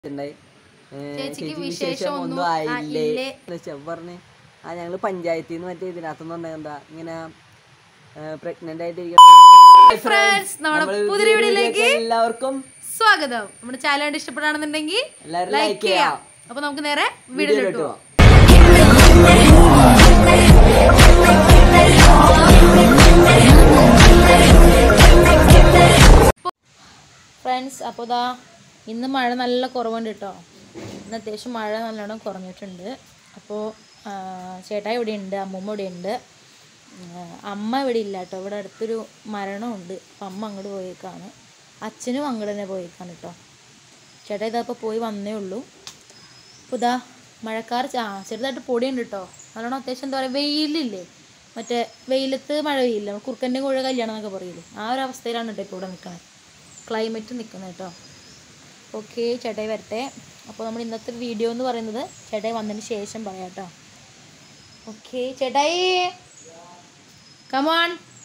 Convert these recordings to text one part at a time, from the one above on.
ഉണ്ടായി ചേച്ചിക്ക് ചേച്ചി വിശേഷം വിശേഷം ഒന്നും ഒന്നും ആയില്ലേ ആയില്ലേ. ചെവ് പറഞ്ഞ് ആ ഞങ്ങള് പഞ്ചായത്തിൽ നിന്ന് മറ്റേ ഇതിനകത്തുനിന്ന് വന്നത് എന്താ ഇങ്ങനെ പ്രഗ്നന്റ് ആയിട്ട് ഫ്രണ്ട്സ് നമ്മുടെ പുതിയ വീഡിയോയിലേക്ക് എല്ലാവർക്കും സ്വാഗതം നമ്മുടെ ചാനൽ കണ്ട് ഇഷ്ടപ്പെടുകയാണെന്നുണ്ടെങ്കിൽ എല്ലാവരും ലൈക്ക് ലൈക്ക് ചെയ്യാം ചെയ്യാം അപ്പൊ നമുക്ക് നേരെ വീഡിയോ വീഡിയോ ഇട്ടു കിട്ടുമോ ഫ്രണ്ട്സ് അപ്പോൾ ദാ ഇന്ന് മഴ നല്ല കുറവുണ്ട് കേട്ടോ ഇന്ന് അത്യാവശ്യം മഴ നല്ലോണം കുറഞ്ഞിട്ടുണ്ട് അപ്പോൾ ചേട്ടായി ഇവിടെ ഉണ്ട് അമ്മൂമ്മ ഇവിടെ ഉണ്ട് അമ്മ ഇവിടെ ഇല്ല കേട്ടോ ഇവിടെ അടുത്തൊരു മരണമുണ്ട് അപ്പം അമ്മ അങ്ങോട്ട് പോയേക്കാണ് അച്ഛനും അങ്ങോട്ട് തന്നെ പോയേക്കാണ് കേട്ടോ ചേട്ടാ ഇതപ്പോൾ പോയി വന്നേ ഉള്ളൂ അപ്പോൾ ഇതാ മഴക്കാർ ആ ചെറുതായിട്ട് പൊടിയുണ്ട് കേട്ടോ നല്ലോണം അത്യാവശ്യം എന്താ പറയുക വെയിലില്ലേ മറ്റേ വെയിലത്ത് മഴ പെയ്യില്ല കുറുക്കൻ്റെ കൂടെ കല്യാണം എന്നൊക്കെ പറയില്ലേ ആ ഒരു അവസ്ഥയിലാണ് കേട്ടോ ഇപ്പോൾ ഇവിടെ നിൽക്കണത് ക്ലൈമറ്റ് നിൽക്കുന്നത് കേട്ടോ ഓക്കെ ചേട്ടായി വരട്ടെ അപ്പോൾ നമ്മൾ ഇന്നത്തെ വീഡിയോ എന്ന് പറയുന്നത് ചേട്ടായി വന്നതിന് ശേഷം പറയാം കേട്ടോ ഓക്കെ ചേട്ടായി കമോൺ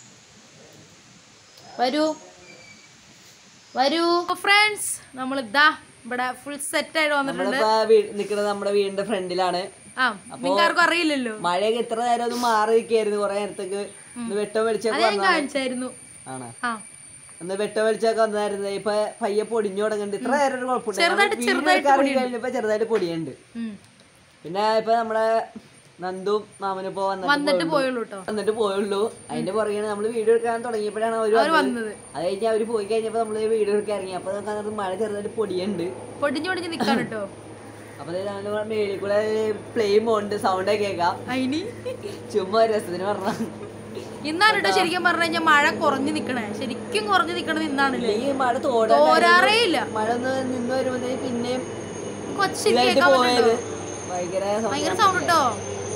വരൂ വരൂ ഫ്രണ്ട്സ് നമ്മൾ ഇതാ ഇവിടെ ഫുൾ സെറ്റ് ആയിട്ട് വന്നിട്ടുണ്ട് നമ്മളിപ്പോ നിക്കുന്നത് നമ്മുടെ വീടിന്റെ ഫ്രണ്ടിലാണ് ആ നിങ്ങൾക്ക് ആർക്കും അറിയില്ലല്ലോ മഴയൊക്കെ ഇത്ര നേരം ഒന്ന് മാറി നിൽക്കായിരുന്നു കുറെ നേരത്തേക്ക് ഒന്ന് വെട്ടം വെളിച്ചൊക്കെ ഞാൻ വന്നതാണ് കാണിച്ചായിരുന്നു ആണ് ആ ഒന്ന് വെട്ടം വെളിച്ചൊക്കെ വന്നായിരുന്നു ഇപ്പൊ പയ്യെ പൊടിഞ്ഞു തുടങ്ങുന്നുണ്ട് ഇത്ര നേരം ഒരു കുഴപ്പമില്ല ചെറുതായിട്ട് വീഡിയോ ചെറുതായിട്ട് എടുക്കാൻ ഇറങ്ങി കഴിഞ്ഞപ്പോ ചെറുതായിട്ട് പൊടിയുണ്ട് ഉം. പിന്നെ ഇപ്പൊ നമ്മുടെ നന്ദും മാമനും ഇപ്പൊ വന്നിട്ട് വന്നിട്ട് പോയുള്ളൂ കേട്ടോ വന്നിട്ട് പോയുള്ളൂ അതിന്റെ പുറകെ നമ്മള് വീഡിയോ എടുക്കാൻ തുടങ്ങിയപ്പോഴാണ് അവര് അവര് വന്നത് വന്നത് അത് കഴിഞ്ഞ് അവര് പോയി കഴിഞ്ഞപ്പോ നമ്മള് വീഡിയോ എടുക്കാൻ ഇറങ്ങി അപ്പൊ നമുക്ക് അതിനകത്ത് മഴ ചെറുതായിട്ട് പൊടിയുണ്ട് പൊടിഞ്ഞു പൊടിഞ്ഞ് നിക്കാൻ കേട്ടോ അപ്പൊ നമ്മള് മേളിൽ കൂടെ പ്ലെയിൻ പോകുന്നുണ്ട് സൗണ്ട് ഒക്കെ കേൾക്കാം അതിന് ചുമ്മാ ഒരു രസത്തിന് പറഞ്ഞ ഇന്നാണ് കേട്ടോ ശരിക്കും പറഞ്ഞു കഴിഞ്ഞാൽ മഴ കുറഞ്ഞു നിക്കണേ ശരിക്കും കുറഞ്ഞു നിക്കണത് ഇന്നാണല്ലേ ഈ മഴ തോടാ തോരാറേ ഇല്ല മഴ ഒന്ന് നിന്ന് വരുമ്പോഴത്തേക്ക് പിന്നെയും കൊച്ചു ഇതായിട്ട് കേൾക്കാൻ പോയത് പറ്റുന്നുണ്ടോ ഭയങ്കര sound ഭയങ്കര ആണ്. സൗണ്ട് കേട്ടോ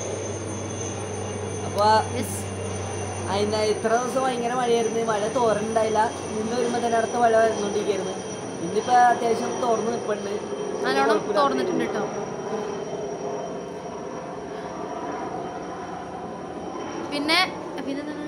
അപ്പൊ Yes. അതിന് ഇത്ര ദിവസം ഭയങ്കര മഴയായിരുന്നു മഴ തോരണ്ടായില്ല നിന്ന് വരുമ്പോ തന്നെ അടുത്ത മഴ വരുന്നോണ്ടിരിക്കായിരുന്നു ഇന്നിപ്പോ അത്യാവശ്യം തോർന്ന് നിൽപ്പുണ്ട് നല്ലോണം തോർന്നിട്ടുണ്ട് കേട്ടോ പിന്നെ പിന്നെ എന്താണ്?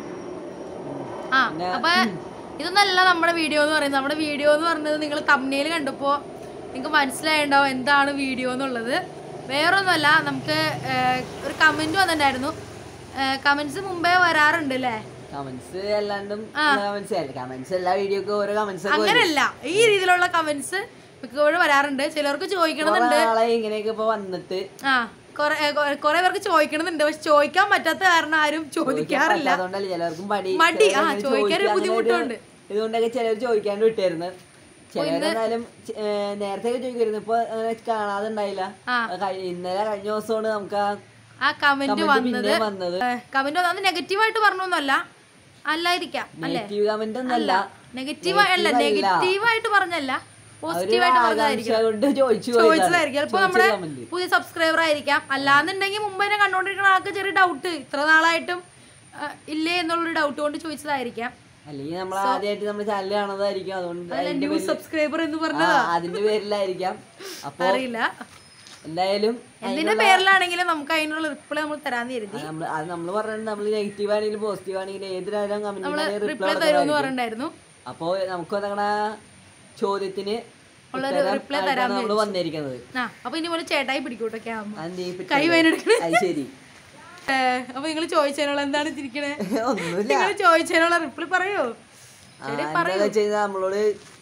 ആ അപ്പൊ ഇതൊന്നല്ല നമ്മുടെ വീഡിയോ എന്ന് പറയുന്നത് നമ്മുടെ വീഡിയോ എന്ന് പറയുന്നത് നിങ്ങൾ തമ്മിൽ കണ്ടപ്പോൾ നിങ്ങൾക്ക് മനസ്സിലായിട്ടുണ്ടാവും എന്താണ് വീഡിയോ എന്നുള്ളത് വേറൊന്നുമല്ല നമുക്ക് ഏർ, ഒരു കമൻറ്റ് വന്നിട്ടുണ്ടായിരുന്നു കമൻസ് മുമ്പേ വരാറുണ്ട് അല്ലേ കമന്റ്സ് അല്ലാണ്ടും കമന്റ്സ് കമന്റ്സ് എല്ലാ വീഡിയോക്കും ഓരോ കമന്റ്സ് ഒക്കെ അങ്ങനെയല്ല ഈ രീതിയിലുള്ള കമൻസ് മിക്കപ്പോഴും വരാറുണ്ട് ചിലർക്ക് ചോദിക്കണമെന്നുണ്ട് കുറെ നാളെ ഇങ്ങനെയൊക്കെ ഇപ്പൊ വന്നിട്ട് ആ കൊറേ കൊ- കൊറേ പേർക്ക് ചോദിക്കണമെന്നുണ്ട് പക്ഷെ ചോദിക്കാൻ പറ്റാത്ത കാരണം ആരും ചോദിക്കാറില്ല അതുകൊണ്ടല്ലേ ചിലർക്കും മടി മടി, ആ, ചിലരങ്ങനെ ചോദിക്കാൻ ഒരു ചോദിക്കാൻ അങ്ങനെ ബുദ്ധിമുട്ടുണ്ട്. ഇതുകൊണ്ടൊക്കെ ചിലർ ചോദിക്കാണ്ട് വിട്ടായിരുന്നു ചിലരെന്നാലും നേരത്തെ ചോദിക്കായിരുന്നു ഇപ്പൊ അങ്ങനെ കാണാതെ ഉണ്ടായില്ല ആ. കഴി- ഇന്നലെ കഴിഞ്ഞ ദിവസമാണ് നമുക്ക് ആ ആ കമന്റ് comment വന്നത് പിന്നെ വന്നത് കമന്റ് വന്നത് നെഗറ്റീവായിട്ട് പറഞ്ഞൊന്നുമല്ല അല്ലായിരിക്കാം അല്ലേ നെഗറ്റീവ് കമന്റ് ഒന്നല്ല നെഗറ്റീവ് അല്ല നെഗറ്റീവായിട്ട് പറഞ്ഞല്ല അവര് പോസിറ്റീവായിട്ട് പറഞ്ഞതായിരിക്കും ആകാംക്ഷ കൊണ്ട് ചോദിച്ചു ചോദിച്ചതായിരിക്കും ചിലപ്പോ നമ്മുടെ കമന്റ് പുതിയ സബ്സ്ക്രൈബർ ആയിരിക്കാം അല്ലാന്നുണ്ടെങ്കിൽ മുമ്പ് തന്നെ കണ്ടോണ്ടിരിക്കുന്ന ആൾക്ക് ചെറിയ ഡൗട്ട് ഇത്ര നാളായിട്ടും ആ, ഇല്ലേ എന്നുള്ളൊരു ഡൗട്ട് കൊണ്ട് ചോദിച്ചതായിരിക്കാം അല്ലെങ്കിൽ നമ്മൾ ആദ്യമായിട്ട് നമ്മുടെ ചാനൽ കാണുന്നതായിരിക്കും അതുകൊണ്ട് അല്ല അതിന്റെ ന്യൂ പേരിൽ- സബ്സ്ക്രൈബർ എന്ന് ആ, പറഞ്ഞത് അതിന്റെ പേരിലായിരിക്കാം അപ്പൊ അറിയില്ല എന്തായാലും എന്തിന്റെ പേരിലാണെങ്കിലും നമുക്ക് അതിനുള്ള റിപ്ലൈ നമ്മൾ തരാന്ന് കരുതി നമ്മൾ അത് നമ്മൾ പറഞ്ഞിട്ട് നമ്മൾ നെഗറ്റീവ് ആണെങ്കിലും പോസിറ്റീവ് ആണെങ്കിലും ഏതൊരാളും കമന്റ് റിപ്ലൈ തരുമെന്ന് പറഞ്ഞിട്ടുണ്ടായിരുന്നു അപ്പോ നമുക്ക് നമ്മുടെ ചോദ്യത്തിന് ഉള്ളൊരു reply തരാന്ന് നമ്മൾ വന്നിരിക്കുന്നത് ആ അപ്പൊ ഇനി പോലെ ചേട്ടായി പിടിക്കൂട്ടോ ക്യാമ അതെന്തീ ഇപ്പൊ കൈ വേനെടുക്കണേ അത് ശരി അപ്പൊ നിങ്ങൾ ചോദിച്ചതിനുള്ള എന്താണ് ചിരിക്കണേ ഒന്നുമില്ല നിങ്ങൾ ചോദിച്ചതിനുള്ള റിപ്ലൈ പറയോ ആ, എന്താന്ന് വെച്ച് കഴിഞ്ഞാൽ നമ്മളോട്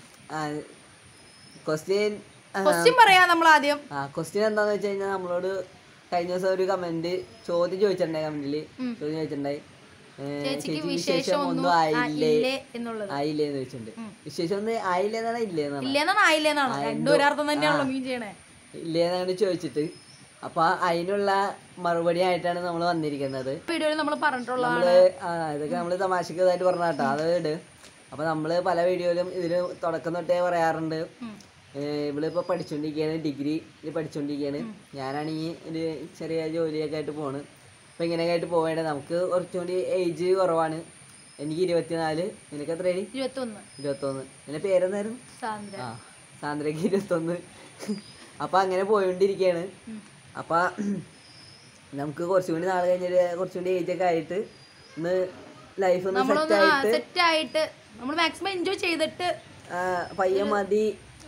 ക്വസ്റ്റ്യൻ ക്വസ്റ്റ്യൻ പറയാ നമ്മൾ ആദ്യം ആ ക്വസ്റ്റ്യൻ എന്താന്ന് വെച്ച് കഴിഞ്ഞാൽ നമ്മളോട് കഴിഞ്ഞ ദിവസം ഒരു കമന്റ് ചോദ്യം ചോദിച്ചിട്ടുണ്ടായി കമന്റില് ചോദ്യം ചോദിച്ചിട്ടുണ്ടായി ഏ, ചേച്ചിക്ക് വിശേഷം ഒന്നും ആയില്ലേ ഇല്ലേ എന്നുള്ളത് ആയില്ലേ എന്ന് ചോദിച്ചിട്ടുണ്ട് വിശേഷം ഒന്നും ആയില്ലേ എന്നാണ് ഇല്ലേ എന്നാണ് ഇല്ലേന്നാണ് ആയില്ലേന്നാണ് രണ്ടും ഒരർത്ഥം തന്നെയാണല്ലോ മീൻ ചെയ്യണേ ഇല്ലേന്നാണ് ചോദിച്ചിട്ട് അപ്പൊ അതിനുള്ള മറുപടി ആയിട്ടാണ് നമ്മൾ വന്നിരിക്കുന്നത് വീഡിയോയിൽ നമ്മൾ പറഞ്ഞിട്ടുള്ള നമ്മള് ആ ഇതൊക്കെ നമ്മള് തമാശക്ക് ഇതായിട്ട് പറഞ്ഞ കേട്ടോ അത് ഇട് അപ്പൊ നമ്മള് പല വീഡിയോയിലും ഇതിന് തുടക്കം തൊട്ടേ പറയാറുണ്ട് ഏഹ് ഇവളിപ്പോ പഠിച്ചോണ്ടിരിക്കുകയാണ് ഡിഗ്രി പഠിച്ചോണ്ടിരിക്കുകയാണ് ഞാനാണെങ്കിൽ ഒരു ചെറിയ ജോലിയൊക്കെ ആയിട്ട് പോണ് അപ്പൊ ഇങ്ങനെയൊക്കെ ആയിട്ട് പോവേണ്ടത് നമുക്ക് കുറച്ചുകൂടി ഏജ് കുറവാണ് എനിക്ക് ഇരുപത്തിനാല് നിനക്ക് എത്ര ഏജ് ഇരുപത്തൊന്ന് ഇരുപത്തൊന്ന് നിന്റെ പേരെന്നായിരുന്നു സാന്ദ്ര ആ സാന്ദ്രയ്ക്ക് ഇരുപത്തൊന്ന് അപ്പൊ അങ്ങനെ പോയോണ്ടിരിക്കുകയാണ് അപ്പൊ നമുക്ക് കുറച്ചും കൂടി നാളെ കഴിഞ്ഞൊരു കുറച്ചും കൂടി ഏജ് ഒക്കെ ആയിട്ട് ഒന്ന് ലൈഫ് ഒന്ന് സെറ്റ് നമ്മളൊന്ന് ആയിട്ട് സെറ്റ് ആയിട്ട് നമ്മൾ മാക്സിമം എൻജോയ് ചെയ്തിട്ട് ആ, പയ്യെ മതി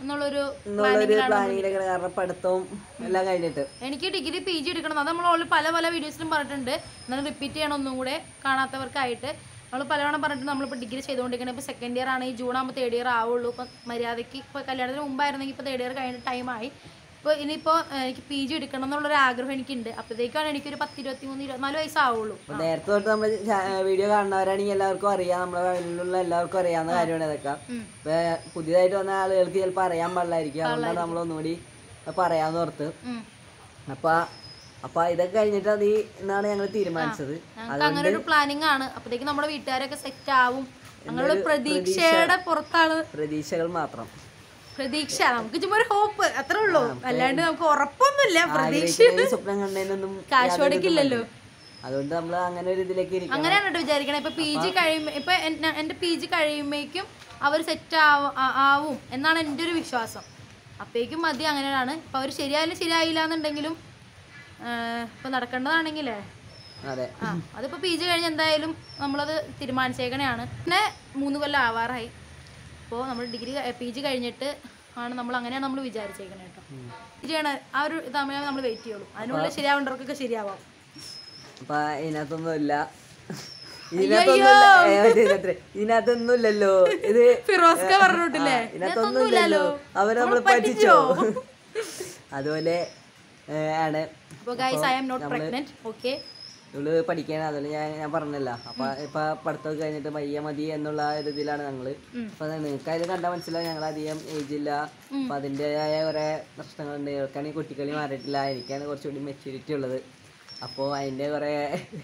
എന്നുള്ളൊരു എന്നുള്ളൊരു പ്ലാനിങ്ങിലൊക്കെ കാരണം പഠിത്തവും എല്ലാം കഴിഞ്ഞിട്ട് എനിക്ക് ഡിഗ്രി പി ജി എടുക്കണം അത് നമ്മൾ ഓൾറെഡി പല പല വീഡിയോസിലും പറഞ്ഞിട്ടുണ്ട് എന്നാലും റിപ്പീറ്റ് ചെയ്യണം ഒന്നും കൂടെ കാണാത്തവർക്കായിട്ട് നമ്മൾ പലവണ്ണം പറഞ്ഞിട്ട് നമ്മളിപ്പോൾ ഡിഗ്രി ചെയ്തുകൊണ്ടിരിക്കണം ഇപ്പോൾ സെക്കൻഡ് ഇയർ ആണ് ഈ ജൂൺ ആകുമ്പോൾ തേർഡ് ഇയർ ആവുള്ളൂ ഇപ്പം മര്യാദയ്ക്ക് ഇപ്പോൾ കല്യാണത്തിന് മുമ്പായിരുന്നെങ്കിൽ ഇപ്പോൾ തേർഡ് ഇയർ കഴിഞ്ഞ ടൈമായി ഇപ്പോൾ ഇനിയിപ്പോൾ എനിക്ക് പി ജി എടുക്കണം എന്നുള്ളൊരു ആഗ്രഹം എനിക്കുണ്ട് അപ്പോഴത്തേക്കാണ് എനിക്കൊരു പത്ത് ഇരുപത്തി മൂന്ന് ഇരുപത്തിനാല് വയസ്സാവുള്ളൂ അപ്പൊ നേരത്തെ തൊട്ട് നമ്മൾ വീഡിയോ കാണുന്നവരാണെങ്കിൽ എല്ലാവർക്കും അറിയാം നമ്മുടെ വീട്ടിലുള്ള എല്ലാവർക്കും അറിയാവുന്ന കാര്യമാണ് ഇതൊക്കെ ഇപ്പൊ പുതിയതായിട്ട് വന്ന ആളുകൾക്ക് ചിലപ്പോൾ അറിയാൻ പാടില്ലായിരിക്കും അതുകൊണ്ടാണ് നമ്മൾ ഒന്നുകൂടി പറയാന്ന് ഓർത്ത് ഉം. അപ്പൊ അപ്പൊ ഇതൊക്കെ കഴിഞ്ഞിട്ട് അത് ഈ എന്നാണ് ഞങ്ങൾ തീരുമാനിച്ചത് ഞങ്ങൾക്ക് അങ്ങനെ ഒരു പ്ലാനിങ് ആണ് അപ്പോഴത്തേക്ക് നമ്മുടെ വീട്ടുകാരൊക്കെ സെറ്റ് ആവും ഞങ്ങളുടെ പ്രതീക്ഷയുടെ പുറത്താണ് പ്രതീക്ഷകൾ മാത്രം പ്രതീക്ഷ നമുക്ക് ചുമ്മാ ഒരു ഹോപ്പ് അത്രേ ഉള്ളൂ അല്ലാണ്ട് നമുക്ക് ഉറപ്പൊന്നുമില്ല പ്രതീക്ഷ ആഗ്രഹിക്കുന്നതിനും സ്വപ്നം കണ്ടതിനൊന്നും കാശ് കൊടുക്കില്ലല്ലോ അതുകൊണ്ട് നമ്മൾ അങ്ങനെ ഒരു ഇതിലേക്ക് ഇരിക്കണം അങ്ങനെയാണ് കേട്ടോ വിചാരിക്കണേ ഇപ്പൊ പി ജി കഴിയുമ്പോ ഇപ്പൊ എൻ- എന്റെ പി ജി കഴിയുമ്പോഴേക്കും അവർ സെറ്റ് ആവും എന്നാണ് എൻ്റെ ഒരു വിശ്വാസം അപ്പോഴേക്കും മതി അങ്ങനെയാണ് ഇപ്പൊ അവർ ശരിയായാലും ശരിയായില്ല എന്നുണ്ടെങ്കിലും ആഹ് ഇപ്പൊ നടക്കേണ്ടതാണെങ്കിലേ അതെ ആ അതിപ്പോ പി ജി കഴിഞ്ഞ് എന്തായാലും നമ്മളത് തീരുമാനിച്ചേക്കണെയാണ് പിന്നെ മൂന്ന് കൊല്ലം ആവാറായി അപ്പോൾ നമ്മൾ ഡിഗ്രി പി ജി കഴിഞ്ഞിട്ട് ആണ് നമ്മൾ അങ്ങനെയാണ് നമ്മൾ വിചാരിച്ചേക്കണേ കേട്ടോ പി ജി ചെയ്യണ ആ ഒരു സമയം നമ്മൾ വെയിറ്റ് ചെയ്യുള്ളൂ അതിനുള്ളിൽ ശരിയാവേണ്ടവർക്കൊക്കെ ശരിയാവാം അപ്പൊ ഇതിനകത്തൊന്നും ഇല്ല ഇതിനകത്തൊന്നുമില്ല ഏ, മറ്റേ ഇതിനകത്ത് ഇതിനകത്തൊന്നും ഇല്ലല്ലോ ഇത് ഫിറോസ്ക പറഞ്ഞിട്ടില്ലേ ആ, ഇതിനകത്തൊന്നും ഇല്ലല്ലോ അവര് നമ്മൾ പറ്റിച്ചോ അതുപോലെ ഏ, ആണ് അപ്പോൾ guys I am not pregnant okay ഇവള് പഠിക്കാണ് അതുപോലെ ഞാൻ ഞാൻ പറഞ്ഞല്ല അപ്പൊ ഇപ്പൊ പഠിത്തമൊക്കെ കഴിഞ്ഞിട്ട് മയ്യ മതി എന്നുള്ള ആ ഒരു ഇതിലാണ് ഞങ്ങള് അപ്പൊ നിങ്ങൾക്ക് അതിൽ കണ്ടാൽ മനസ്സിലാവും ഞങ്ങൾ അധികം ഏജ് ഇല്ല അപ്പൊ അതിൻ്റെതായ കുറെ പ്രശ്നങ്ങളുണ്ട് ഇവർക്കാണെങ്കിൽ കുട്ടിക്കളി മാറിയിട്ടില്ല എനിക്കാണ് കുറച്ചുകൂടി മെച്യൂരിറ്റി ഉള്ളത് അപ്പോൾ അതിന്റെ കുറെ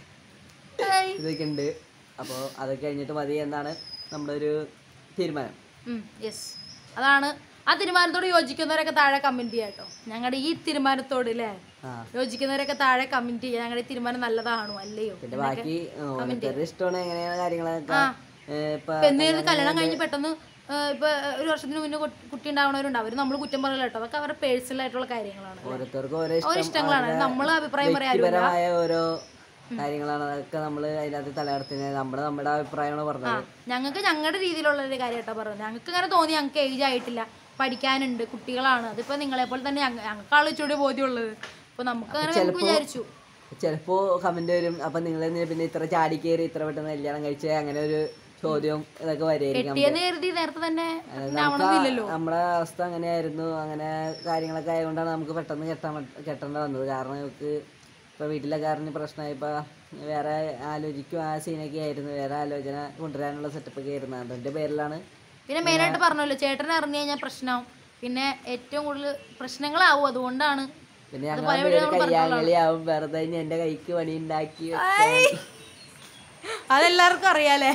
ഇതൊക്കെ ഉണ്ട് അപ്പോൾ അതൊക്കെ കഴിഞ്ഞിട്ട് മതി എന്നാണ് നമ്മുടെ ഒരു തീരുമാനം യെസ് അതാണ് ആ തീരുമാനത്തോട് യോജിക്കുന്നവരൊക്കെ താഴെ കമന്റ് ചെയ്യാം കേട്ടോ ഞങ്ങളുടെ ഈ തീരുമാനത്തോട് അല്ലേ ആ യോജിക്കുന്നവരൊക്കെ താഴെ കമന്റ് ചെയ്യുക ഞങ്ങളുടെ ഈ തീരുമാനം നല്ലതാണോ അല്ലയോ പിന്നെ ബാക്കി ആ, ഓരോരുത്തരുടെ ഇഷ്ടമാണ് എങ്ങനെയാണ് കാര്യങ്ങളൊക്കെ ഏ, ഇപ്പൊ ഇപ്പൊ എന്തെങ്കിലും കല്യാണം കഴിഞ്ഞ് പെട്ടെന്ന് ആ, ഇപ്പൊ ഒരു വർഷത്തിന് മുന്നേ കുട്ടി- കുട്ടി ഉണ്ടാവണവരുണ്ട് അവർ നമ്മൾ കുറ്റം പറയില്ല കേട്ടോ അതൊക്കെ അവരുടെ പേഴ്സണൽ ആയിട്ടുള്ള കാര്യങ്ങളാണ് ഓരോരുത്തർക്കും ഓരോ ഓരോ ഇഷ്ടം ഇഷ്ടങ്ങളാണ് നമ്മൾ അഭിപ്രായം പറയാൻ വ്യക്തിപരമായ ഓരോ കാര്യങ്ങളാണ് അതൊക്കെ നമ്മൾ അതിനകത്ത് തലകടത്തിന് നമ്മള് നമ്മുടെ അഭിപ്രായമാണ് പറഞ്ഞത് ഞങ്ങൾക്ക് ഞങ്ങളുടെ രീതിയിലുള്ള ഒരു കാര്യമായിട്ടാണ് പറഞ്ഞത് ഞങ്ങൾക്ക് ഇങ്ങനെ തോന്നി ഞങ്ങൾക്ക് ഏജ് ആയിട്ടില്ല പഠിക്കാനുണ്ട് കുട്ടികളാണ് അതിപ്പോ നിങ്ങളെ പോലെ തന്നെ ഞങ്ങ- ഞങ്ങൾക്ക് ആളിച്ചൂടെ ബോധ്യമുള്ളത് അപ്പൊ നമുക്ക് അങ്ങനെ നമുക്ക് വിചാരിച്ചു ചിലപ്പോ കമന്റ് വരും അപ്പൊ നിങ്ങൾ പിന്നെ ഇത്ര ചാടി കയറി ഇത്ര പെട്ടെന്ന് കല്യാണം കഴിച്ച അങ്ങനെ ഒരു ചോദ്യം ഇതൊക്കെ വരെയായിരിക്കും കെട്ടിയെന്ന് കരുതി നേരത്തെ തന്നെ നമുക്ക് ആവണമെന്നില്ലല്ലോ നമ്മുടെ അവസ്ഥ അങ്ങനെയായിരുന്നു അങ്ങനെ കാര്യങ്ങളൊക്കെ ആയതുകൊണ്ടാണ് നമുക്ക് പെട്ടെന്ന് കെട്ടാൻ പറ്റ- കെട്ടേണ്ട വന്നത് കാരണം നമുക്ക് ഇപ്പൊ വീട്ടിലെ കാരണം പ്രശ്നമായി ഇപ്പൊ വേറെ ആലോചിക്കും ആ സീനൊക്കെ ആയിരുന്നു വേറെ ആലോചന കൊണ്ടുവരാനുള്ള സെറ്റപ്പ് ഒക്കെ ആയിരുന്നു അതിന്റെ പേരിലാണ് പിന്നെ മെയിനായിട്ട് പറഞ്ഞല്ലോ ചേട്ടനെ അറിഞ്ഞു കഴിഞ്ഞാൽ പ്രശ്നമാവും പിന്നെ ഏറ്റവും കൂടുതൽ പ്രശ്നങ്ങളാവും അതുകൊണ്ടാണ് പിന്നെ ഞങ്ങൾ കയ്യാങ്കളിയാവും വെറുതെ ഇനി എന്റെ കൈക്ക് പണി ഉണ്ടാക്കി അതെല്ലാവർക്കും അറിയാലേ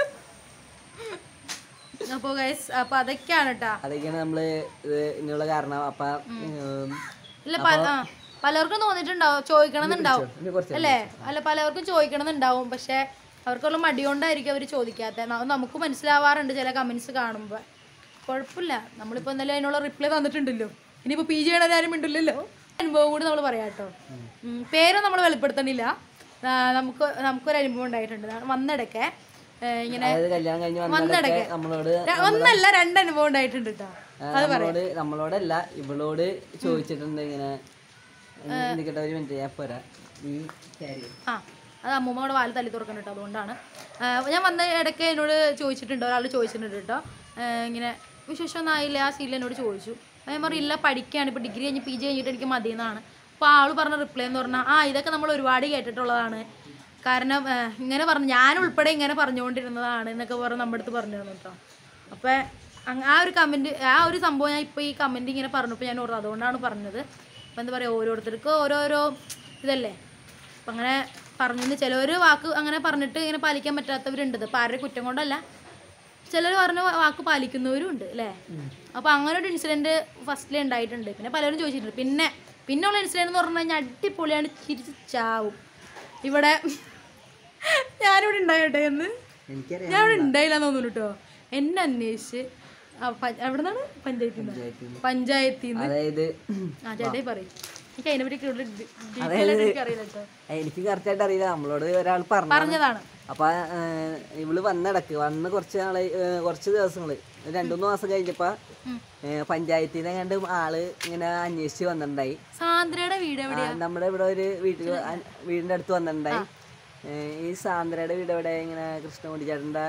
അപ്പൊ ഗൈസ് അപ്പൊ അതൊക്കെയാണ് കേട്ടാ അതൊക്കെയാണ് നമ്മള് ഇത് ഇതിനുള്ള കാരണം അപ്പൊ ഉം, ഇല്ല പല- ആ, പലർക്കും തോന്നിയിട്ടുണ്ടാവും ചോദിക്കണമെന്നുണ്ടാവും ഇനി കുറച്ച് അല്ലേ അല്ല പലർക്കും ചോദിക്കണമെന്നുണ്ടാവും പക്ഷെ അവർക്കുള്ള മടി കൊണ്ടായിരിക്കും അവർ ചോദിക്കാത്തത് ന- നമുക്ക് മനസ്സിലാവാറുണ്ട് ചില കമന്റ്സ് കാണുമ്പോൾ കുഴപ്പമില്ല നമ്മളിപ്പോൾ എന്തായാലും അതിനുള്ള റിപ്ലൈ തന്നിട്ടുണ്ടല്ലോ ഇനിയിപ്പോൾ പി ജി ചെയ്യണതാരും ഉണ്ടല്ലോ അനുഭവം കൂടി നമ്മൾ പറയാം കേട്ടോ ഉം, പേരും നമ്മൾ വെളിപ്പെടുത്തണില്ല ആ, നമുക്ക് നമുക്കൊരു അനുഭവം ഉണ്ടായിട്ടുണ്ട് ഞാൻ വന്നിടയ്ക്ക് ഏ, ഇങ്ങനെ അതായത് കല്യാണം കഴിഞ്ഞ് വന്നിടയ്ക്ക് നമ്മളോട് ര- ഒന്നല്ല രണ്ട് അനുഭവം ഉണ്ടായിട്ടുണ്ട് കേട്ടോ ആ, നമ്മളോട് നമ്മളോടല്ല ഇവളോട് ചോദിച്ചിട്ടുണ്ട് ഇങ്ങനെ നിൽക്കട്ടെ ഒരു മിനിറ്റ് ഞാൻ പോരാ ഈ കാര്യം ആ അത് അമ്മൂമ്മ അവിടെ വാല് തല്ലി തുറക്കണം കേട്ടോ അതുകൊണ്ടാണ് ആ, ഞാൻ വന്ന ഇടയ്ക്ക് എന്നോട് ചോദിച്ചിട്ടുണ്ട് ഒരാൾ ചോദിച്ചിട്ടുണ്ട് കേട്ടോ ആ, ഇങ്ങനെ വിശേഷമൊന്നും ആയില്ല ആ സീരിയൽ എന്നോട് ചോദിച്ചു അപ്പോൾ ഞാൻ പറഞ്ഞു ഇല്ല പഠിക്കുകയാണ് ഇപ്പോൾ ഡിഗ്രി കഴിഞ്ഞ് പി ജി കഴിഞ്ഞിട്ട് എനിക്ക് മതി എന്നാണ് അപ്പോൾ ആൾ പറഞ്ഞ റിപ്ലൈ എന്ന് പറഞ്ഞാൽ ആ ഇതൊക്കെ നമ്മൾ ഒരുപാട് കേട്ടിട്ടുള്ളതാണ് കാരണം ആ, ഇങ്ങനെ പറഞ്ഞു ഞാൻ ഉൾപ്പെടെ ഇങ്ങനെ പറഞ്ഞുകൊണ്ടിരുന്നതാണ് എന്നൊക്കെ പറഞ്ഞ് നമ്മുടെ അടുത്ത് പറഞ്ഞിരുന്നു കേട്ടോ അപ്പോൾ അങ്ങ- ആ ഒരു കമൻറ്റ് ആ ഒരു സംഭവം ഞാൻ ഇപ്പോൾ ഈ കമൻറ്റ് ഇങ്ങനെ പറഞ്ഞപ്പോൾ ഞാൻ ഓർത്തത് അതുകൊണ്ടാണ് പറഞ്ഞത് അപ്പോൾ എന്താ പറയുക ഓരോരുത്തർക്ക് ഓരോരോ ഇതല്ലേ അപ്പം അങ്ങനെ പറഞ്ഞു ചിലവർ വാക്ക് അങ്ങനെ പറഞ്ഞിട്ട് ഇങ്ങനെ പാലിക്കാൻ പറ്റാത്തവരുണ്ട് ഇപ്പം ആരുടെ കുറ്റം കൊണ്ടല്ല ചിലർ പറഞ്ഞ വാ- വാക്ക് പാലിക്കുന്നവരും ഉണ്ട് അല്ലേ അപ്പോൾ അങ്ങനെ ഒരു ഇൻസിഡൻറ്റ് ഫസ്റ്റിൽ ഉണ്ടായിട്ടുണ്ട് പിന്നെ പലരും ചോദിച്ചിട്ടുണ്ട് പിന്നെ പിന്നെ ഉള്ള ഇൻസിഡൻറ്റ് എന്ന് പറഞ്ഞു കഴിഞ്ഞാൽ അടിപൊളിയാണ് ചിരിച്ച് ചാവും ഇവിടെ ഞാനിവിടെ ഉണ്ടായിട്ടെ എന്ന് എനിക്കറിയാം ഞാൻ ഇവിടെ ഉണ്ടായില്ല തോന്നുന്നു കേട്ടോ എന്നെ അന്വേഷിച്ച് ആ, പ- എവിടെ നിന്നാണ് പഞ്ചായത്തിൽ നിന്ന് പഞ്ചായത്തിൽ നിന്ന് അതായത് ആ ചേട്ടായി പറയും എനിക്ക് അതിനെ പറ്റി കൂടുതൽ ഡീറ്റെയിൽ ആയിട്ട് എനിക്ക് അറിയില്ല കേട്ടോ എനിക്ക് കറക്റ്റായിട്ട് അറിയില്ല നമ്മളോട് ഒരാൾ പറഞ്ഞു പറഞ്ഞതാണ് അപ്പൊ ഏഹ്, ഇവള് വന്നിടക്ക് വന്ന് കുറച്ച് നാള് ഏഹ്, കുറച്ച് ദിവസങ്ങള് ഒരു രണ്ടു മൂന്ന് മാസം കഴിഞ്ഞപ്പോ ഏഹ്, പഞ്ചായത്തിനെ കണ്ട് ആള് ഇങ്ങനെ അന്വേഷിച്ച് വന്നിട്ടുണ്ടായി സാന്ദ്രയുടെ വീട് ആ, എവിടെയാ നമ്മുടെ ഇവിടെ ഒരു വീട്ടിൽ വീടിന്റെ അടുത്ത് വന്നിട്ടുണ്ടായി ഏഹ്, ഈ സാന്ദ്രയുടെ വീട് എവിടെ ഇങ്ങനെ കൃഷ്ണകുടി ചേട്ടന്റെ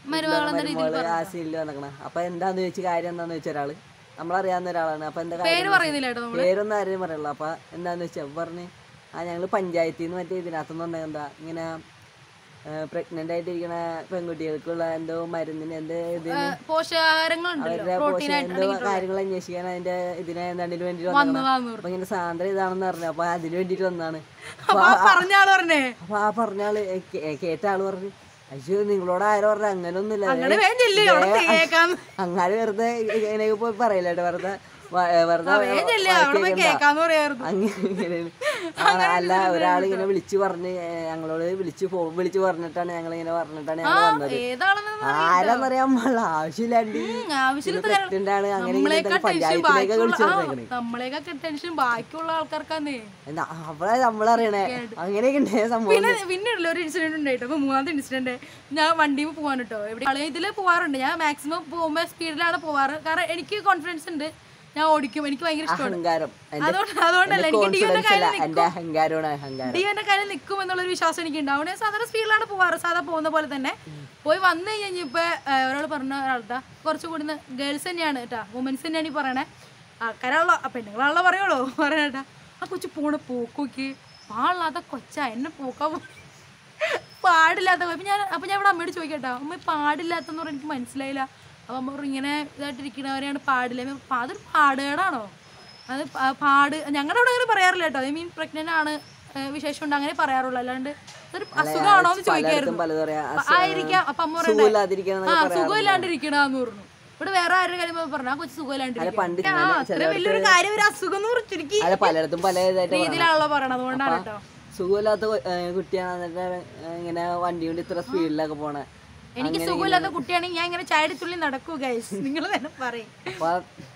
മരുമോള് ആ സീനിൽ വന്നിക്കണ അപ്പൊ എന്താന്ന് ചോദിച്ച കാര്യം എന്താന്ന് വെച്ച ഒരാള് നമ്മളറിയാവുന്ന ഒരാളാണ് അപ്പൊ എന്താ കാര്യം പറയുന്നില്ല കേട്ടോ നമ്മള് പേരൊന്നും ആരെയും പറയല്ല അപ്പൊ എന്താന്ന് വെച്ചാ പറഞ്ഞ് ആ ഞങ്ങള് പഞ്ചായത്തിൽ നിന്ന് മറ്റേ ഇതിനകത്തുനിന്ന് വന്നത് എന്താ ഇങ്ങനെ പ്രഗ്നന്റ് ആയിട്ടിരിക്കണ പെൺകുട്ടികൾക്കുള്ള എന്തോ മരുന്നിന് എന്തോ ഇതിന് പോഷകാഹാരങ്ങളുണ്ടല്ലോ അവരുടെ പ്രോട്ടീൻ പോഷക എന്തോ കാര്യങ്ങൾ അന്വേഷിക്കാൻ അതിന്റെ ഇതിനെ എന്താണ്ടിന് വേണ്ടി വന്നതാണ് വന്നതാന്ന് പറഞ്ഞു അപ്പൊ ഇങ്ങനെ സാന്ദ്ര ഇതാണെന്ന് പറഞ്ഞു അപ്പൊ അതിന് വേണ്ടിട്ട് വന്നാണ് അപ്പൊ ആ പറഞ്ഞ ആള് പറഞ്ഞേ അപ്പൊ ആ പറഞ്ഞ ആള് കേ- കേട്ട ആള് പറഞ്ഞു അയ്യോ നിങ്ങളോട് ആരോ പറഞ്ഞു അങ്ങനൊന്നുമില്ല അങ്ങനെ വേഗം ചെല്ല് അവിടെ കേക്കാന്ന് അങ്ങനെ വെറുതെ ഇങ്ങനെ പോയി പറയില്ല കേട്ടോ വെറുതെ വ- വെറുതെ വേഗം ചെല്ല് അവിടെ പോയി കേക്കാന്ന് പറയായിരുന്നു അങ്ങനെ ആ, അല്ല ഒരാൾ ഇങ്ങനെ വിളിച്ചു പറഞ്ഞ് ഏ, ഞങ്ങളോട് വിളിച്ചു ഫോൺ വിളിച്ചു പറഞ്ഞിട്ടാണ് ഞങ്ങൾ ഇങ്ങനെ പറഞ്ഞിട്ടാണ് ഞങ്ങൾ വന്നത് ഏതാണെന്ന് ആരാന്നറിയാൻ പാടില്ല ആവശ്യമില്ലാണ്ട് ആവശ്യമില്ലാത്ത കാര്യം- പ്രഗ്നന്റ് ആണ് അങ്ങനെ ഇങ്ങനെ നമ്മളെക്കാൾ ഇതൊക്കെ ടെൻഷൻ പഞ്ചായത്തിലേക്ക് വിളിച്ചു ബാക്കിയുള്ള പറഞ്ഞേക്കണേ ആ, നമ്മളെക്കാൾ ടെൻഷൻ ബാക്കിയുള്ള ആൾക്കാർക്കാന്നേ എന്നാ അവളെ നമ്മളറിയണേ അങ്ങനെയൊക്കെ ഉണ്ടായ സംഭവം പിന്നെ പിന്നെ ഉള്ള ഒരു ഇൻസിഡന്റ് ഉണ്ടായിട്ടോ അപ്പൊ മൂന്നാമത്തെ ഇൻസിഡന്റ് ഞാൻ വണ്ടിയിൽ പോകാൻ കേട്ടോ എവിടെ ഇതിൽ പോവാറുണ്ട് ഞാൻ മാക്സിമം പോകുമ്പോൾ സ്പീഡിലാണ് പോവാറ് കാരണം എനിക്ക് കോൺഫിഡൻസ് ഉണ്ട് ഞാൻ ഓടിക്കും എനിക്ക് ഭയങ്കര ഇഷ്ടമാണ് അഹങ്കാരം എന്റെ അതുകൊണ്ട് അതുകൊണ്ടല്ല എനിക്ക് ഡിയോന്റെ കോൺഫിഡൻസ് അല്ല കാര്യം എന്റെ അഹങ്കാരമാണ് അഹങ്കാരം ഡിയോന്റെ കാര്യം നിൽക്കും എന്നുള്ളൊരു വിശ്വാസം എനിക്ക് ഉണ്ടാവും ഞാൻ സാധാരണ സ്പീഡിലാണ് പോവാറ് സാധാ പോകുന്ന പോലെ തന്നെ പോയി വന്നു കഴിഞ്ഞപ്പോ ഒരാൾ പറഞ്ഞ ഒരാളുടെ കുറച്ചുകൂടി ഗേൾസ് തന്നെയാണ് കേട്ടാ വുമൻസ് തന്നെയാണ് ഈ പറയണേ ആൾക്കാരാണല്ലോ ആ പെണ്ണുങ്ങളാണല്ലോ പറയുള്ളൂ പറയണേട്ടാ ആ കൊച്ചു പോണ പോക്കോക്ക് പാടില്ലാത്ത കൊച്ചാ എന്നെ പോക്കാൻ പോ- പാടില്ലാത്ത അപ്പൊ ഞാൻ അപ്പൊ ഞാൻ ഇവിടെ അമ്മയോട് ചോദിക്കട്ടോ അമ്മ ഈ പാടില്ലാത്തെന്ന് പറഞ്ഞാൽ എനിക്ക് മനസ്സിലായില്ല അപ്പൊ അമ്മ പറഞ്ഞു ഇങ്ങനെ ഇതായിട്ടിരിക്കണവരെയാണ് പാടില്ല ഞാൻ പറഞ്ഞു, അതൊരു പാടുകേടാണോ അത് പ- പാട് ഞങ്ങളുടെ അവിടെ അങ്ങനെ പറയാറില്ല കേട്ടോ ഐ മീൻ പ്രഗ്നന്റ് ആണ് ഏഹ് വിശേഷം ഉണ്ട് അങ്ങനെ പറയാറുള്ളൂ അല്ലാണ്ട് അതൊരു അസുഖമാണോ എന്ന് പലയിടത്തും ചോദിക്കായിരുന്നു പലതും പറയാ അപ്പൊ ആയിരിക്കാം അപ്പൊ അമ്മ പറയണ്ടേ സുഖമില്ലാതിരിക്കണം ആ സുഖമില്ലാണ്ടിരിക്കണെന്ന് പറഞ്ഞു ഇവിടെ വേറെ ആരുടെ കാര്യം പറഞ്ഞു ആ കൊച്ചു സുഖമില്ലാണ്ടിരിക്കണം പണ്ട് ആ അത്ര വലിയൊരു കാര്യം ഒരു അസുഖം എന്ന് പറഞ്ഞിരിക്കും അല്ല പലയിടത്തും പല ഇതായിട്ട് രീതിയിലാണല്ലോ പറയണത് അതുകൊണ്ടാണ് കേട്ടോ സുഖമില്ലാത്ത കൊ- ഏ, കുട്ടിയാണ് എന്നിട്ട് ഇങ്ങനെ വണ്ടി കൊണ്ട് ഇത്ര സ്പീഡിലൊക്കെ പോണേ എനിക്ക് സുഖമില്ലാത്ത കുട്ടിയാണെങ്കിൽ ഞാൻ ഇങ്ങനെ ചാടിത്തുള്ളി നടക്കൂ ഗൈസ് നിങ്ങൾ തന്നെ പറയും അപ്പൊ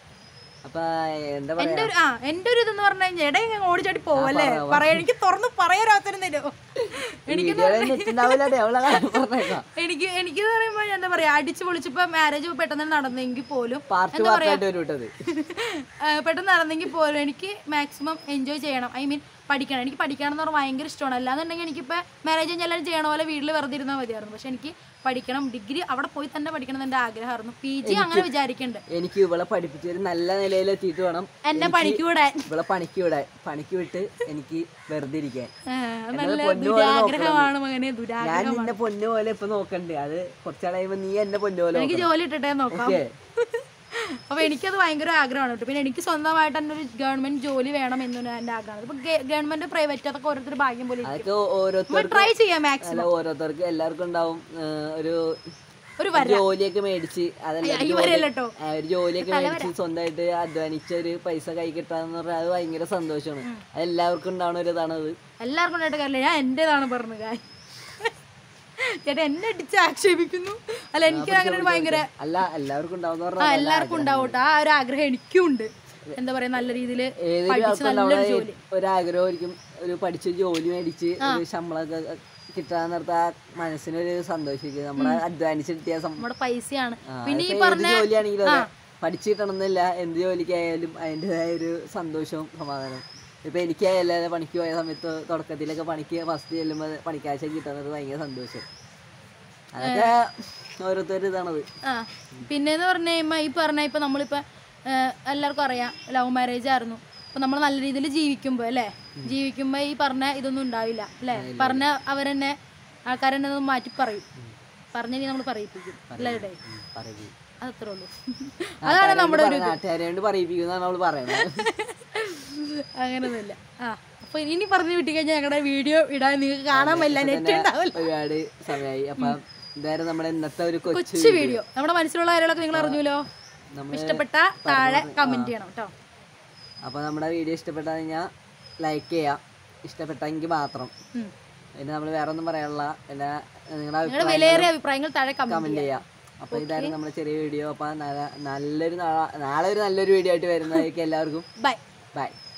അപ്പൊ എന്താ പറയാ എന്റെ ഒരു ആ എന്റെ ഒരു ഇതെന്ന് പറഞ്ഞു കഴിഞ്ഞാൽ ഇടയിൽ ഞാൻ ഓടിച്ചാടി പോവല്ലേ പറയാ എനിക്ക് തുറന്ന് പറയാറാത്തരുന്നല്ലോ എനിക്ക് വീഡിയോയിൽ നെറ്റുണ്ടാവില്ല അവളെ കാര്യം പറഞ്ഞേക്കാം എനിക്ക് എനിക്ക് പറയുമ്പോ ഞാൻ എന്താ പറയാ അടിച്ചു പൊളിച്ചിപ്പോ മാരേജ് പെട്ടെന്ന് നടന്നെങ്കിൽ പോലും പാർട്ട് പാർട്ടായിട്ട് വരും വിട്ടത് ആ, പെട്ടെന്ന് നടന്നെങ്കിൽ പോലും എനിക്ക് മാക്സിമം എൻജോയ് ചെയ്യണം ഐ മീൻ പഠിക്കണം എനിക്ക് പഠിക്കണം എന്ന് പറഞ്ഞാൽ ഭയങ്കര ഇഷ്ടമാണ് അല്ലാന്നുണ്ടെങ്കിൽ എനിക്കിപ്പോൾ മാരേജ് കഴിഞ്ഞ് എല്ലാവരും ചെയ്യണ പോലെ വീട്ടിൽ വെറുതെ ഇരുന്നാൽ മതിയായിരുന്നു പക്ഷെ എനിക്ക് പഠിക്കണം ഡിഗ്രി അവിടെ പോയി തന്നെ പഠിക്കണം എന്ന് എൻ്റെ ആഗ്രഹമായിരുന്നു പി ജി അങ്ങനെ വിചാരിക്കുന്നുണ്ട് എനിക്ക് ഇവളെ പഠിപ്പിച്ച് ഒരു നല്ല നിലയിൽ എത്തിയിട്ട് വേണം എന്നെ പണിക്ക് വിടാൻ ഇവളെ പണിക്ക് വിടാൻ പണിക്ക് വിട്ട് എനിക്ക് വെറുതെ ഇരിക്കാൻ ആ, നല്ല ദുരാഗ്രഹമാണ് മകനെ ദുരാഗ്രഹം ഞാൻ നിന്നെ പൊന്നു പോലെ ഇപ്പൊ നോക്കണ്ടേ അത് കുറച്ചാളായുമ്പോ നീ എന്നെ പൊന്നു പോലെ എനിക്ക് ജോലി ഇട്ടിട്ടേ നോക്കാം ഓക്കെ അപ്പൊ എനിക്കത് ഭയങ്കര ആഗ്രഹമാണ് കേട്ടോ പിന്നെ എനിക്ക് സ്വന്തമായിട്ട് തന്നെ ഒരു ഗവൺമെന്റ് ജോലി വേണം എന്ന് എൻ്റെ ആഗ്രഹമാണ് ഇപ്പൊ ഗവൺമെന്റ് പ്രൈവറ്റ് അതൊക്കെ ഓരോരുത്തർ ഭാഗ്യം പോലെ ഇരിക്കും. അതൊക്കെ ഓരോരുത്തർ നമ്മൾ ട്രൈ ചെയ്യാം മാക്സിമം അല്ല ഓരോരുത്തർക്ക് എല്ലാവർക്കും ഉണ്ടാവും ആ, ഒരു ഒരു ഒരു ജോലിയൊക്കെ മേടിച്ച് അതല്ല ഒരു ജോലി- ഇവരല്ല കേട്ടോ ആ, ഒരു ജോലിയൊക്കെ മേടിച്ച് സ്വന്തമായിട്ട് അധ്വാനിച്ച ഒരു പൈസ കൈ കിട്ടാന്ന് പറഞ്ഞാൽ അത് ഭയങ്കര സന്തോഷമാണ് അത് എല്ലാവർക്കും ഉണ്ടാവുന്ന ഒരു ഇതാണ് അത് എല്ലാവർക്കും ഉണ്ടായിട്ട് കാര്യമില്ല ഞാൻ എൻ്റെതാണ് പറഞ്ഞത് കാര്യം ചേട്ടാ എന്നെ അടിച്ച് ആക്ഷേപിക്കുന്നു അല്ല എനിക്ക് അങ്ങനെ ഒരു ഭയങ്കര അല്ല എല്ലാവർക്കും ഉണ്ടാവുന്ന ആ പറഞ്ഞാൽ എല്ലാവർക്കും ഉണ്ടാവും കേട്ടോ ആ ഒരു ആഗ്രഹം എനിക്കും ഉണ്ട് എന്താ പറയാ നല്ല രീതിയിൽ ഏതൊരു പഠിച്ച് ആൾക്കും നല്ലൊരു ഉണ്ടാവുന്ന ജോലി ഒരാഗ്രഹമായിരിക്കും ഒരു പഠിച്ച ജോലി മേടിച്ച് ഒരു ശമ്പളമൊക്കെ കിട്ടാന്ന് നേരത്തെ ആ മനസ്സിനൊരു സന്തോഷിക്കും നമ്മളെ അധ്വാനിച്ച് കിട്ടിയ സം- നമ്മുടെ പൈസയാണ് ആ, പിന്നെ ഈ ഇപ്പൊ ഏത് പറഞ്ഞ ജോലിയാണെങ്കിലും അതെ പഠിച്ചു കിട്ടണമെന്നില്ല എന്ത് ജോലിക്കായാലും അതിൻ്റെതായ ഒരു സന്തോഷവും സമാധാനവും ഇപ്പൊ എനിക്കായാലും പണിക്ക് പോയ സമയത്ത് തുടക്കത്തിലൊക്കെ പണിക്ക് ഫസ്റ്റ് ചെല്ലുമ്പോൾ പണിക്കാശം കിട്ടുന്നത് ഭയങ്കര സന്തോഷം അതൊക്കെ ഓരോരുത്തർ ഇതാണത് ആ പിന്നെന്ന് പറഞ്ഞു കഴിയുമ്പോൾ ഈ പറഞ്ഞ ഇപ്പം നമ്മളിപ്പോൾ എല്ലാവർക്കും അറിയാം ലവ് മാരേജ് ആയിരുന്നു അപ്പം നമ്മൾ നല്ല രീതിയിൽ ജീവിക്കുമ്പോൾ അല്ലേ ജീവിക്കുമ്പോൾ ഈ പറഞ്ഞ ഇതൊന്നും ഉണ്ടാവില്ല അല്ലേ പറഞ്ഞ അവരെന്നെ ആൾക്കാരെന്നെ ഒന്ന് മാറ്റി പറയും പറഞ്ഞ നമ്മൾ പറയിപ്പിക്കും എല്ലാവരുടെ പറയും അതത്രേ ഉള്ളൂ അതാണ് നമ്മുടെ ഒരു നാട്ടുകാരെ കൊണ്ട് പറയിപ്പിക്കുന്നതാണ് അവള് പറയണത് അങ്ങനെയൊന്നുമില്ല ആ അപ്പൊ ഇനി പറഞ്ഞു വിട്ടി കഴിഞ്ഞാൽ ഞങ്ങളുടെ വീഡിയോ ഇടാൻ നിങ്ങൾക്ക് കാണാൻ പറ്റില്ല നെറ്റ് ഉണ്ടാവില്ല ഒരുപാട് സമയമായി അപ്പൊ എന്തായാലും നമ്മുടെ ഇന്നത്തെ ഒരു കൊച്ചു കൊച്ചു വീഡിയോ നമ്മുടെ മനസ്സിലുള്ള കാര്യങ്ങളൊക്കെ നിങ്ങൾ അറിഞ്ഞൂലോ നമ്മൾ ഇഷ്ടപ്പെട്ട താഴെ കമന്റ് ചെയ്യണം കേട്ടോ അപ്പൊ നമ്മുടെ വീഡിയോ ഇഷ്ടപ്പെട്ടാൽ കഴിഞ്ഞാൽ ലൈക്ക് ചെയ്യാം ഇഷ്ടപ്പെട്ടെങ്കിൽ മാത്രം ഉം. പിന്നെ നമ്മൾ വേറെ ഒന്നും പറയാനുള്ള പിന്നെ നിങ്ങളുടെ നിങ്ങളുടെ അഭിപ്രായം വിലയേറിയ അഭിപ്രായങ്ങൾ താഴെ കമന്റ് കമന്റ് ചെയ്യാം അപ്പൊ ഇതായിരുന്നു നമ്മുടെ ചെറിയ വീഡിയോ അപ്പൊ നല്ല- നല്ലൊരു നാളെ നാളെ ഒരു നല്ലൊരു വീഡിയോ ആയിട്ട് വരുന്നതായിരിക്കും എല്ലാവർക്കും ബൈ ബൈ